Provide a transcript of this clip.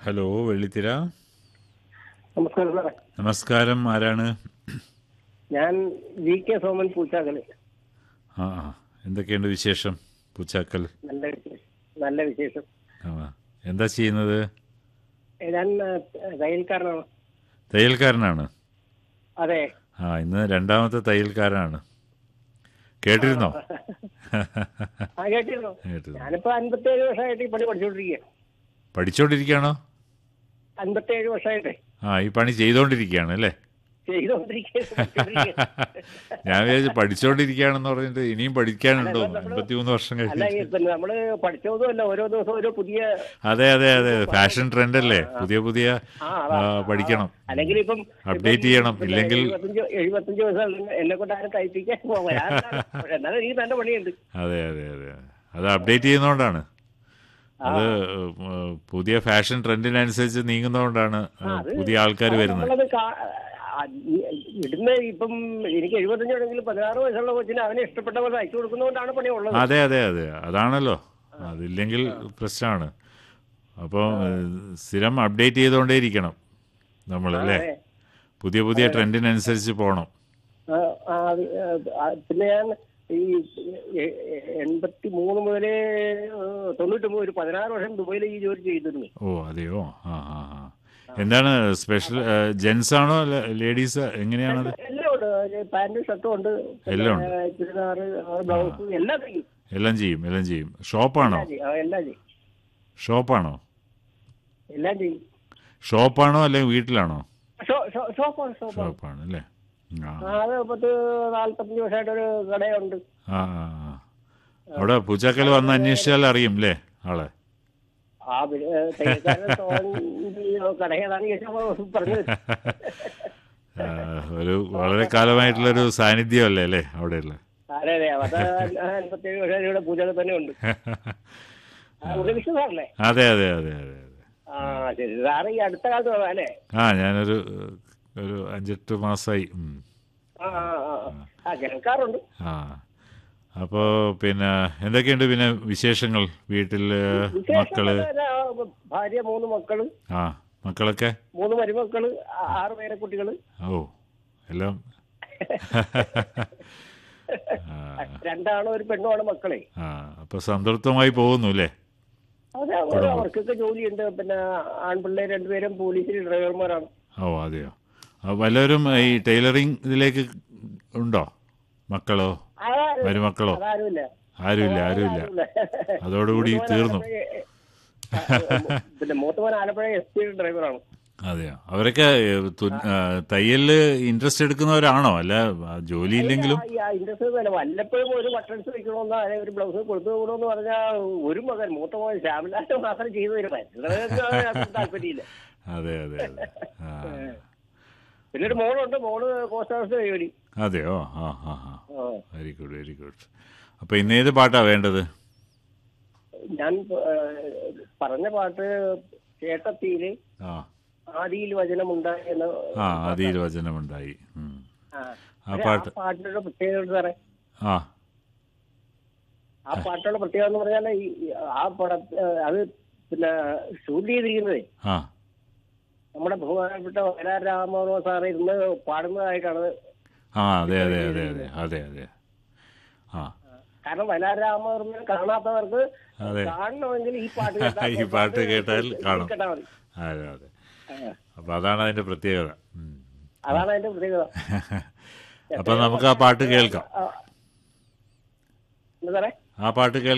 Hello വെള്ളിത്തിര നമസ്കാരം സാറേ നമസ്കാരം ആരാണ് ഞാൻ വി കെ സോമൻ പൂച്ചാക്കല് ആ ആ എന്തൊക്കെയുണ്ട് വിശേഷം പൂച്ചാക്കൽ നല്ല വിശേഷം നല്ല വിശേഷം ആ എന്താ ചെയ്യുന്നത് ഏ, ഞാൻ ആ, തയ്യൽക്കാരനാണ് തയ്യൽക്കാരനാണ് അതെ ആ ഇന്ന് രണ്ടാമത്തെ തയ്യൽക്കാരനാണ് കേട്ടിരുന്നോ ആ കേട്ടിരുന്നു കേട്ടിരുന്നു ഞാനിപ്പോ അൻപത്തേഴ് വർഷമായിട്ട് ഈ പണി പഠിച്ചുകൊണ്ടിരിക്കുക പഠിച്ചോണ്ടിരിക്കുകയാണോ അൻപത്തേഴ് വർഷമായിട്ട് ആ ഈ പണി ചെയ്തോണ്ടിരിക്കുകയാണ് അല്ലേ ചെയ്തുകൊണ്ടിരിക്കുക ഞാൻ വിചാരിച്ചു പഠിച്ചോണ്ടിരിക്കുകയാണെന്ന് പറഞ്ഞിട്ട് ഇനിയും പഠിക്കാനുണ്ടോ അല്ല, നമ്മള് അൻപത്തിമൂന്ന് വർഷം അല്ല കഴിഞ്ഞു ഈ പിന്നെ നമ്മള് പഠിച്ചതൊന്നുമല്ല ഓരോ ദിവസവും ഓരോ പുതിയ അതെ അതെ അതെ ഫാഷൻ ട്രെൻഡ് അല്ലേ പുതിയ പുതിയ ആ, ആ, പഠിക്കണം അല്ലെങ്കിൽ ഇപ്പം Update ചെയ്യണം. ഇല്ലെങ്കിൽ- എഴുപത്തഞ്ച് എഴുപത്തഞ്ച് ദിവസം എന്നെ കൊണ്ട് ആരും തയ്പ്പിക്കാൻ പോകാൻ പക്ഷെ എന്നാലും എനിക്ക് നല്ല പണിയുണ്ട് അതെ അതെ അതെ അത് അപ്ഡേറ്റ് ചെയ്യുന്നതുകൊണ്ടാണ് അത് ഏഹ്, പുതിയ ഫാഷൻ ട്രെൻഡിനനുസരിച്ച് നീങ്ങുന്നതുകൊണ്ടാണ് ഏഹ്, അത് പുതിയ ആൾക്കാർ വരുന്നത് നമ്മളത് കാ- ആ, ഈ- ഇടുന്ന ഇപ്പം എനിക്ക് എഴുപത്തഞ്ചാണെങ്കിൽ പതിനാറ് വയസ്സുള്ള കൊച്ചിന് അവനെ ഇഷ്ടപ്പെട്ട പോലെ അയച്ചു കൊടുക്കുന്നതുകൊണ്ടാണ് പണി ഉള്ളത് അതെ അതെ അതെ അതാണല്ലോ അതില്ലെങ്കിൽ പ്രശ്നമാണ് അപ്പോൾ സ്ഥിരം അപ്ഡേറ്റ് ചെയ്തുകൊണ്ടേയിരിക്കണം നമ്മൾ അല്ലേ അതെ. പുതിയ പുതിയ ട്രെൻഡിനനുസരിച്ച് പോകണം ആ, ആ, അത്, ആ, പിന്നെ ഞാൻ ഈ എ- എ- എൺപത്തി മൂന്ന് മുതലേ തൊണ്ണൂറ്റൊമ്പത് ഒരു പതിനാറ് വർഷം ദുബൈയിൽ ഈ ജോലി ചെയ്തിരുന്നു ഓ അതെയോ ആ ആ ആ എന്താണ് സ്പെഷ്യൽ ജെൻസ് ആണോ ലേഡീസ് എങ്ങനെയാണത് എല്ലാം ഉണ്ട് പാന്റും ഷർട്ടും ഉണ്ട് എല്ലാം പിന്നെ ചുരിദാറ് ബ്ലൗസ് എല്ലാം ചെയ്യും എല്ലാം ചെയ്യും എല്ലാം ചെയ്യും ഷോപ്പാണോ എല്ലാം ചെയ്യും ആ, എല്ലാം ചെയ്യും ഷോപ്പാണോ എല്ലാം ചെയ്യും ഷോപ്പാണോ അല്ലെങ്കിൽ വീട്ടിലാണോ ഷോ- ഷോ- ഷോപ്പാണ് ഷോപ്പാണ് ഷോപ്പാണ് അല്ലേ ആ ആ, അത് പത്ത് നാല്പത്തഞ്ച് വർഷമായിട്ടൊരു കടയുണ്ട് ആ ആ, ആ. അവിടെ പൂച്ചാക്കൽ വന്ന് അന്വേഷിച്ചാൽ അറിയും അല്ലേ ആളെ ആ പിന്നെ, ഏ, തയ്യൽക്കാരൻ തോന്നി കടയേതാണ് ചോദിച്ചപ്പോ പറഞ്ഞത് ആ, ഒരു വളരെ കാലമായിട്ടുള്ളൊരു സാന്നിധ്യമല്ലേ അല്ലേ അവിടെയുള്ള അതെ അതെ പത്ത് അൻപത്തേഴ് വർഷം ഇവിടെ പൂജകൾ തന്നെ ഉണ്ട് വിശ്വസാറല്ലേ അതെ അതെ അതെ അതെ അതെ ആ ശരി സാറ് ഈ അടുത്ത കാലത്ത് വന്നതാ അല്ലേ ആ ഞാനൊരു ഒരു അഞ്ചെട്ട് മാസമായി ഉം. ആ ആ ആ, ആ. ആ കേൾക്കാറുണ്ട് ആ അപ്പോൾ പിന്നെ എന്തൊക്കെയുണ്ട് പിന്നെ വിശേഷങ്ങൾ വീട്ടിൽ വിശേഷം മക്കള് എന്താ, ഭാര്യ മൂന്ന് മക്കള് ആ മക്കളൊക്കെ മൂന്ന് മരുമക്കള് ആ- ആറ് പേരെ കുട്ടികള് ഓ എല്ലാം ആ, രണ്ടാണോ ഒരു പെണ്ണുമാണ് മക്കളെ ആ അപ്പോൾ സംതൃപ്തമായി പോകുന്നു അല്ലേ അതെ അവർ- അവർക്കൊക്കെ ജോലിയുണ്ട് പിന്നെ ആൺപിള്ളേർ രണ്ടുപേരും പോലീസിൽ ഡ്രൈവർമാരാണ് ഓ അതെയോ ആ, വല്ലവരും ഈ ടൈലറിങ് ഇതിലേക്ക് ഉണ്ടോ മക്കളോ അതാരും മരുമക്കളോ അതാരുമില്ല ആരുമില്ല ആരുമില്ല അതോടുകൂടി മൂത്തവൻ തീർന്നു ആലപ്പുഴ, ആ, പിന്നെ മൂത്തവൻ ആലപ്പുഴ എസ് പി ഡ്രൈവറാണ് അതെയോ അവരൊക്കെ ഏ, തു- ആ, തയ്യലില് ഇൻട്രസ്റ്റ് എടുക്കുന്നവരാണോ അല്ല ആ, ജോലി ഇല്ലെങ്കിലും ഇൻട്രസ്റ്റ് തന്നെ വല്ലപ്പോഴും ഒരു ബട്ടൺസ് വെക്കണമെന്നോ അല്ലെങ്കിൽ ഒരു ബ്ലൗസ് കൊടുത്തു വിടണമെന്ന് പറഞ്ഞാൽ ഒരു മകൻ മൂത്ത മകൻ ശ്യാമിലാശം മാത്രം ചെയ്തു തരും മറ്റുള്ളവർക്ക് താല്പര്യമില്ല അതെ അതെ അതെ ആ, പിന്നെ ഒരു മോളുണ്ട് മോള് പോസ്റ്റ് ഓഫീസ് ജോലി അതെയോ ആ ആ ആ ആ. വെരി ഗുഡ് വെരി ഗുഡ് അപ്പൊ ഇന്ന് ഏത് പാട്ടാ വേണ്ടത് ഞാൻ ഏ, പറഞ്ഞ പാട്ട് ചേട്ടത്തിയില് ആ ആദിയിൽ വചനമുണ്ടായി എന്ന ആ ആദിയിൽ വചനമുണ്ടായി ഉം. ആ. ആ ഒരു പാട്ട് ആ പാട്ടിന്റെ പ്രത്യേകത ഉണ്ട് സാറേ ആ ആ പാട്ടുള്ള പ്രത്യേകത എന്ന് പറഞ്ഞാൽ ഈ ആ പട അത് പിന്നെ ഷൂട്ട് ചെയ്തിരിക്കുന്നത് ആ നമ്മുടെ ബഹുമാനപ്പെട്ട വയലാർ രാമമോഹൻ സാറ് ഇരുന്ന് പാടുന്നതായിട്ടാണ് ആ അതെ അതെ അതെ അതെ അതെ അതെ ആ കാരണം വയലാർ രാമവർമ്മ കാണാത്തവർക്ക് അതെ. കാണണമെങ്കിൽ ഈ പാട്ട് കേട്ടാൽ ഈ പാട്ട് കേട്ടാൽ കാണും. കേട്ടാൽ മതി അതെ അതെ ആ. അപ്പൊ അതാണ് അതിന്റെ പ്രത്യേകത ഉം. അതാണ് അതിന്റെ പ്രത്യേകത അപ്പൊ നമുക്ക് ആ പാട്ട് കേൾക്കാം ആ. എന്താ സാറേ ആ പാട്ട് കേൾക്കാം